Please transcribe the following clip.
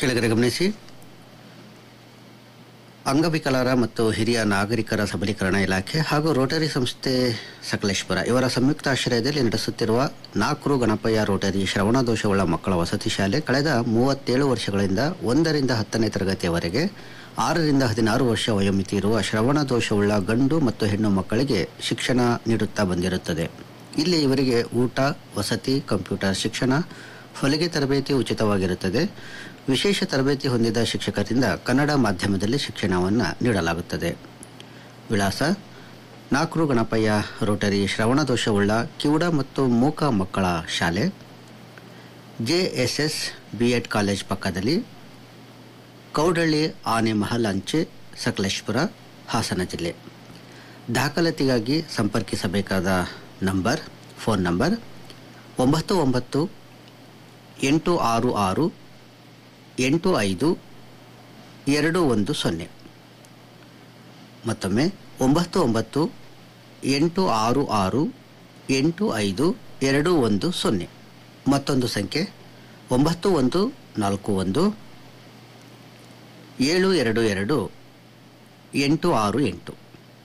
ಕೆಳಗಡೆ ಗಮನಿಸಿ ಅಂಗವಿಕಲರ ಮತ್ತು ಹಿರಿಯ ನಾಗರಿಕರ ಸಬಲೀಕರಣ ಇಲಾಖೆ ಹಾಗೂ ರೋಟರಿ ಸಂಸ್ಥೆ ಸಕಲೇಶ್ಪುರ ಇವರ ಸಂಯುಕ್ತ ಆಶ್ರಯದಲ್ಲಿ ನಡೆಸುತ್ತಿರುವ ನಾಲ್ಕರು ಗಣಪಯ್ಯ ರೋಟರಿ ಶ್ರವಣ ದೋಷವುಳ್ಳ ಮಕ್ಕಳ ವಸತಿ ಶಾಲೆ ಕಳೆದ ಮೂವತ್ತೇಳು ವರ್ಷಗಳಿಂದ ಒಂದರಿಂದ ಹತ್ತನೇ ತರಗತಿಯವರೆಗೆ ಆರರಿಂದ ಹದಿನಾರು ವರ್ಷ ವಯೋಮಿತಿ ಇರುವ ಶ್ರವಣ ದೋಷವುಳ್ಳ ಗಂಡು ಮತ್ತು ಹೆಣ್ಣು ಮಕ್ಕಳಿಗೆ ಶಿಕ್ಷಣ ನೀಡುತ್ತಾ ಬಂದಿರುತ್ತದೆ ಇಲ್ಲಿ ಇವರಿಗೆ ಊಟ ವಸತಿ ಕಂಪ್ಯೂಟರ್ ಶಿಕ್ಷಣ ಹೊಲಿಗೆ ತರಬೇತಿ ಉಚಿತವಾಗಿರುತ್ತದೆ ವಿಶೇಷ ತರಬೇತಿ ಹೊಂದಿದ ಶಿಕ್ಷಕರಿಂದ ಕನ್ನಡ ಮಾಧ್ಯಮದಲ್ಲಿ ಶಿಕ್ಷಣವನ್ನು ನೀಡಲಾಗುತ್ತದೆ ವಿಳಾಸ ನಾಲ್ಕರು ಗಣಪಯ್ಯ ರೋಟರಿ ಶ್ರವಣ ದೋಷವುಳ್ಳ ಕಿವುಡ ಮತ್ತು ಮೂಕ ಮಕ್ಕಳ ಶಾಲೆ ಜೆಎಸ್ಎಸ್ ಬಿ ಎಡ್ ಕಾಲೇಜ್ ಪಕ್ಕದಲ್ಲಿ ಕೌಡಳ್ಳಿ ಆನೆ ಮಹಲ್ ಅಂಚೆ ಸಕಲೇಶ್ಪುರ ಹಾಸನ ಜಿಲ್ಲೆ ದಾಖಲಾತಿಗಾಗಿ ಸಂಪರ್ಕಿಸಬೇಕಾದ ನಂಬರ್ ಫೋನ್ ನಂಬರ್ ಒಂಬತ್ತು ಒಂಬತ್ತು ಎಂಟು ಆರು ಆರು ಎಂಟು ಐದು ಎರಡು ಒಂದು ಸೊನ್ನೆ ಮತ್ತೊಮ್ಮೆ ಒಂಬತ್ತು ಒಂಬತ್ತು ಎಂಟು ಆರು ಆರು ಎಂಟು ಐದು ಎರಡು ಒಂದು ಸೊನ್ನೆ ಮತ್ತೊಂದು ಸಂಖ್ಯೆ ಒಂಬತ್ತು ಒಂದು ನಾಲ್ಕು ಒಂದು ಏಳು ಎರಡು ಎರಡು ಎಂಟು ಆರು ಎಂಟು